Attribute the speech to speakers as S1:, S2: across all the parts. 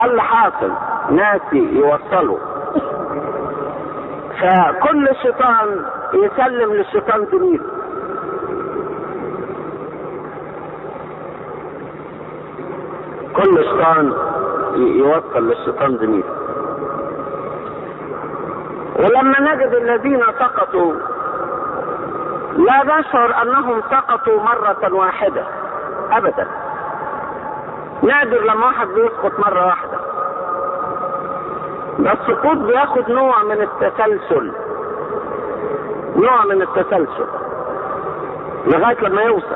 S1: اللي حاصل ناسي يوصله فكل شيطان يسلم للشيطان زميله كل شيطان يوصل للشيطان زميله ولما نجد الذين سقطوا لا نشعر انهم سقطوا مرة واحدة ابدا نادر لما واحد بيسقط مرة واحدة ده السقوط بياخد نوع من التسلسل نوع من التسلسل لغاية لما يوصل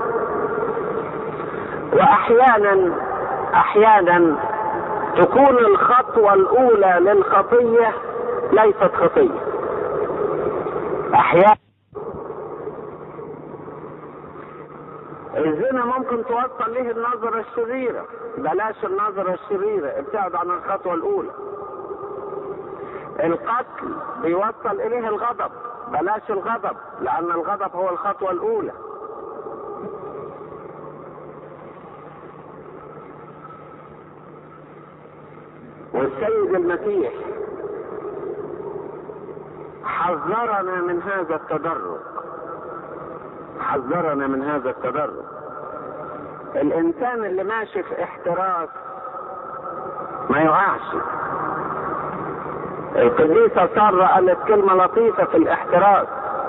S1: واحيانا احيانا تكون الخطوة الاولى للخطية ليست خطية احيانا الزنا ممكن توصل له النظرة الشريرة بلاش النظرة الشريرة ابتعد عن الخطوة الاولى القتل بيوصل اليه الغضب بلاش الغضب لان الغضب هو الخطوة الاولى والسيد المسيح حذرنا من هذا التدرج حذرنا من هذا التدرج الانسان اللي ماشي في احتراس ما يقعش القديسة سارة قالت كلمة لطيفة في الاحتراس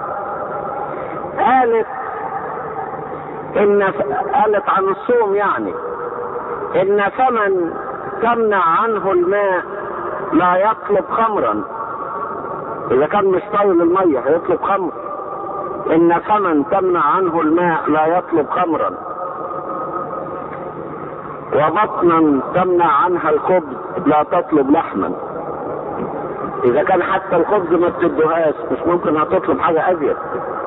S1: قالت ان قالت عن الصوم يعني ان فمن تمنع عنه الماء لا يطلب خمرا اذا كان مش طايل المية هيطلب خمر ان فمن تمنع عنه الماء لا يطلب خمرا وبطنا تمنع عنها الخبز لا تطلب لحما اذا كان حتى الخبز ما بتدوهاش مش ممكن هتطلب حاجة ازيد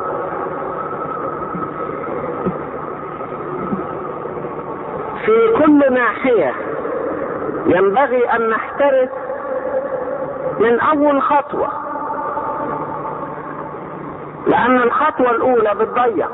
S1: في كل ناحية ينبغي ان نحترس من اول خطوة لان الخطوة الاولى بتضيع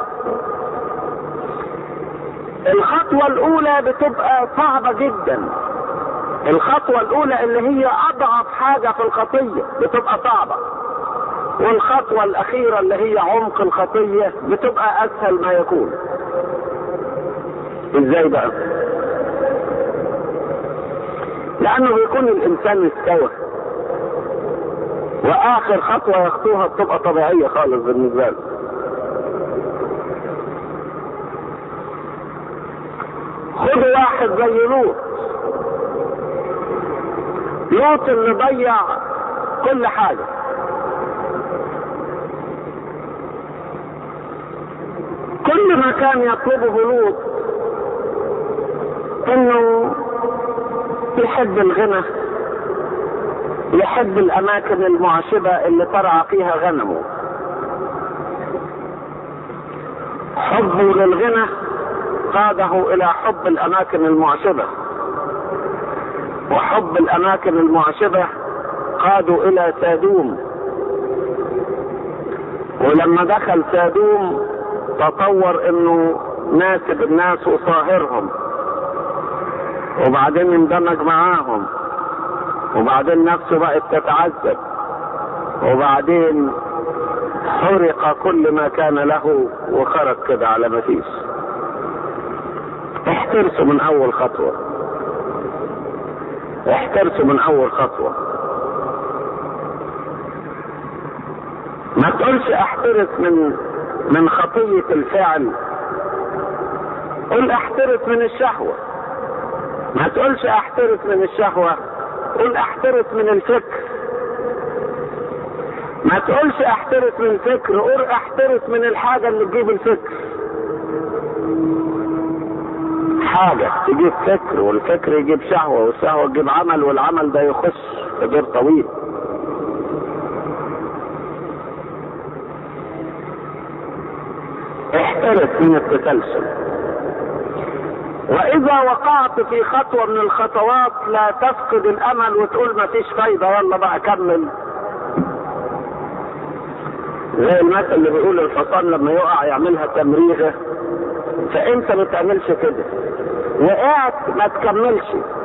S1: الخطوة الاولى بتبقى صعبة جدا الخطوة الاولى اللي هي اضعف حاجة في الخطية بتبقى صعبة والخطوة الاخيرة اللي هي عمق الخطية بتبقى اسهل ما يكون ازاي بقى لانه بيكون الانسان استوى واخر خطوة يخطوها بتبقى طبيعية خالص بالنسبة له خدوا واحد زي لوط لوط اللي ضيع كل حاجة كل ما كان يطلبه لوط انه يحب الغنى يحب الاماكن المعشبة اللي ترعى فيها غنمه حبه للغنى قاده الى حب الاماكن المعشبة وحب الاماكن المعشبة قادوا الى سادوم ولما دخل سادوم تطور انه ناسب الناس وصاهرهم وبعدين اندمج معاهم وبعدين نفسه بقت تتعذب وبعدين حرق كل ما كان له وخرج كده على ما فيش احترسوا من اول خطوة احترسوا من اول خطوة ما تقولش احترس من من خطية الفعل قل احترس من الشهوة ما تقولش احترس من الشهوة قل احترس من الفكر ما تقولش احترس من الفكر قل احترس من الحاجة اللي تجيب الفكر حاجة تجيب فكر والفكر يجيب شهوة والشهوة تجيب عمل والعمل ده يخش في دور طويل احترس من التسلسل واذا وقعت في خطوة من الخطوات لا تفقد الامل وتقول ما فيش فايدة يلا بقى كمل زي المثل اللي بيقول الحصان لما يقع يعملها تمريغة فانت ما تعملش كده وقعت ما تكملش